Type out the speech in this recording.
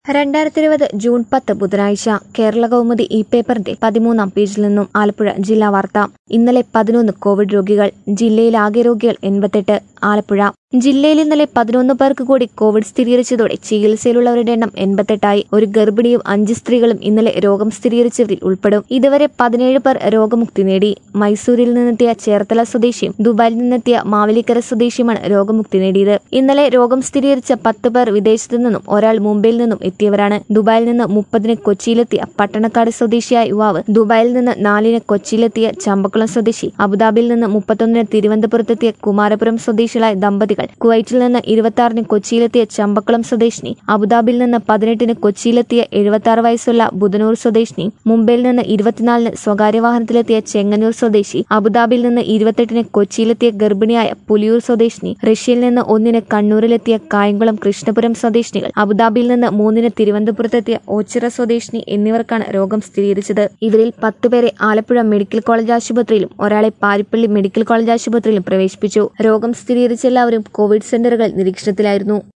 രണ്ടായിരത്തി ഇരുപത് ജൂൺ പത്ത് ബുധനാഴ്ച കേരള കൗമുദി ഈ പേപ്പറിന്റെ പതിമൂന്നാം പേജിൽ നിന്നും ആലപ്പുഴ ജില്ലാ വാർത്ത ഇന്നലെ പതിനൊന്ന് കോവിഡ് രോഗികൾ ജില്ലയിൽ ആകെ രോഗികൾ എൺപത്തെട്ട് ആലപ്പുഴ ജില്ലയിൽ ഇന്നലെ പതിനൊന്ന് പേർക്ക് കൂടി കോവിഡ് സ്ഥിരീകരിച്ചതോടെ ചികിത്സയിലുള്ളവരുടെ എണ്ണം എൺപത്തെട്ടായി ഒരു ഗർഭിണിയും അഞ്ച് സ്ത്രീകളും ഇന്നലെ രോഗം സ്ഥിരീകരിച്ചവരിൽ ഉൾപ്പെടും ഇതുവരെ പതിനേഴ് പേർ രോഗമുക്തി നേടി മൈസൂരിൽ നിന്നെത്തിയ ചേർത്തല സ്വദേശിയും ദുബായിൽ നിന്നെത്തിയ മാവേലിക്കര സ്വദേശിയുമാണ് രോഗമുക്തി നേടിയത് ഇന്നലെ രോഗം സ്ഥിരീകരിച്ച പത്ത് പേർ വിദേശത്തു നിന്നും ഒരാൾ മുംബൈയിൽ നിന്നും എത്തിയവരാണ് ദുബായിൽ നിന്ന് മുപ്പതിന് കൊച്ചിയിലെത്തിയ പട്ടണക്കാട് സ്വദേശിയായ യുവാവ് ദുബായിൽ നിന്ന് നാലിന് കൊച്ചിയിലെത്തിയ ചമ്പക്കുളം സ്വദേശി അബുദാബിയിൽ നിന്ന് മുപ്പത്തൊന്നിന് തിരുവനന്തപുരത്തെത്തിയ കുമാരപുരം സ്വദേശികളായ ദമ്പതികൾ കുവൈറ്റിൽ നിന്ന് ഇരുപത്തി കൊച്ചിയിലെത്തിയ ചമ്പക്കുളം സ്വദേശിനി അബുദാബിയിൽ നിന്ന് പതിനെട്ടിന് കൊച്ചിയിലെത്തിയ എഴുപത്തി ആറ് വയസ്സുള്ള ബുധനൂർ സ്വദേശിനി മുംബൈയിൽ നിന്ന് ഇരുപത്തിനാലിന് സ്വകാര്യ വാഹനത്തിലെത്തിയ ചെങ്ങന്നൂർ സ്വദേശി അബുദാബിയിൽ നിന്ന് ഇരുപത്തെട്ടിന് കൊച്ചിയിലെത്തിയ ഗർഭിണിയായ പുലിയൂർ സ്വദേശിനി റഷ്യയിൽ നിന്ന് ഒന്നിന് കണ്ണൂരിലെത്തിയ കായംകുളം കൃഷ്ണപുരം സ്വദേശിനികൾ അബുദാബിയിൽ നിന്ന് മൂന്നിന് തിരുവനന്തപുരത്തെത്തിയ ഓച്ചിറ സ്വദേശിനി എന്നിവർക്കാണ് രോഗം സ്ഥിരീകരിച്ചത് ഇവരിൽ പത്തുപേരെ ആലപ്പുഴ മെഡിക്കൽ കോളേജ് ആശുപത്രിയിലും ഒരാളെ പാരിപ്പള്ളി മെഡിക്കൽ കോളേജ് ആശുപത്രിയിലും പ്രവേശിപ്പിച്ചു രോഗം സ്ഥിരീകരിച്ച എല്ലാവരും കോവിഡ് സെന്ററുകളിൽ നിരീക്ഷണത്തിലായിരുന്നു